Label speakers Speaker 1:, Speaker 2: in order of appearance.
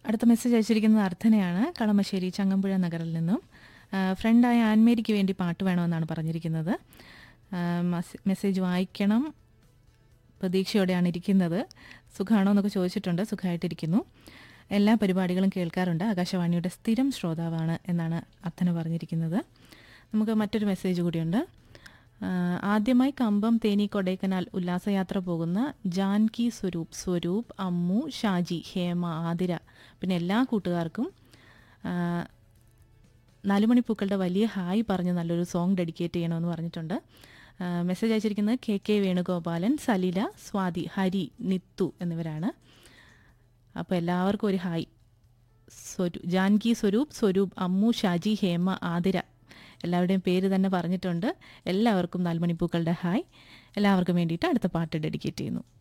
Speaker 1: അടുത്ത മെസ്സേജ് അയച്ചിരിക്കുന്നത് അർത്ഥനയാണ് കളമശ്ശേരി ചങ്ങമ്പുഴ നഗറിൽ നിന്നും ആ, ഫ്രണ്ടായ ആൻമേരിക്ക് വേണ്ടി പാട്ട് വേണമെന്നാണ് പറഞ്ഞിരിക്കുന്നത് ആ, മസ്- മെസ്സേജ് വായിക്കണം പ്രതീക്ഷയോടെയാണ് ഇരിക്കുന്നത് സുഖമാണോ എന്നൊക്കെ ചോദിച്ചിട്ടുണ്ട് സുഖമായിട്ടിരിക്കുന്നു എല്ലാ പരിപാടികളും കേൾക്കാറുണ്ട് ആകാശവാണിയുടെ സ്ഥിരം ശ്രോതാവാണ് എന്നാണ് അർത്ഥന പറഞ്ഞിരിക്കുന്നത് നമുക്ക് മറ്റൊരു മെസ്സേജ് കൂടിയുണ്ട് ആ, ആദ്യമായി കമ്പം തേനി കൊടൈക്കനാൽ ഉല്ലാസയാത്ര പോകുന്ന ജാൻകി സ്വരൂപ് സ്വരൂപ് അമ്മു ഷാജി ഹേമ ആതിര പിന്നെ എല്ലാ കൂട്ടുകാർക്കും ആ, നാലുമണിപ്പൂക്കളുടെ വലിയ ഹായ് പറഞ്ഞ് നല്ലൊരു സോങ് ഡെഡിക്കേറ്റ് ചെയ്യണമെന്ന് പറഞ്ഞിട്ടുണ്ട് ആ, മെസ്സേജ് അയച്ചിരിക്കുന്നത് കെ കെ വേണുഗോപാലൻ സലില സ്വാതി ഹരി നിത്തു എന്നിവരാണ് അപ്പോൾ എല്ലാവർക്കും ഒരു ഹായ് സ്വരൂ ജാൻകി സ്വരൂപ് സ്വരൂപ് അമ്മു ഷാജി ഹേമ ആതിര എല്ലാവരുടെയും പേര് തന്നെ പറഞ്ഞിട്ടുണ്ട് എല്ലാവർക്കും നാലുമണിപ്പൂക്കളുടെ ഹായ് എല്ലാവർക്കും വേണ്ടിയിട്ട് അടുത്ത പാട്ട് ഡെഡിക്കേറ്റ് ചെയ്യുന്നു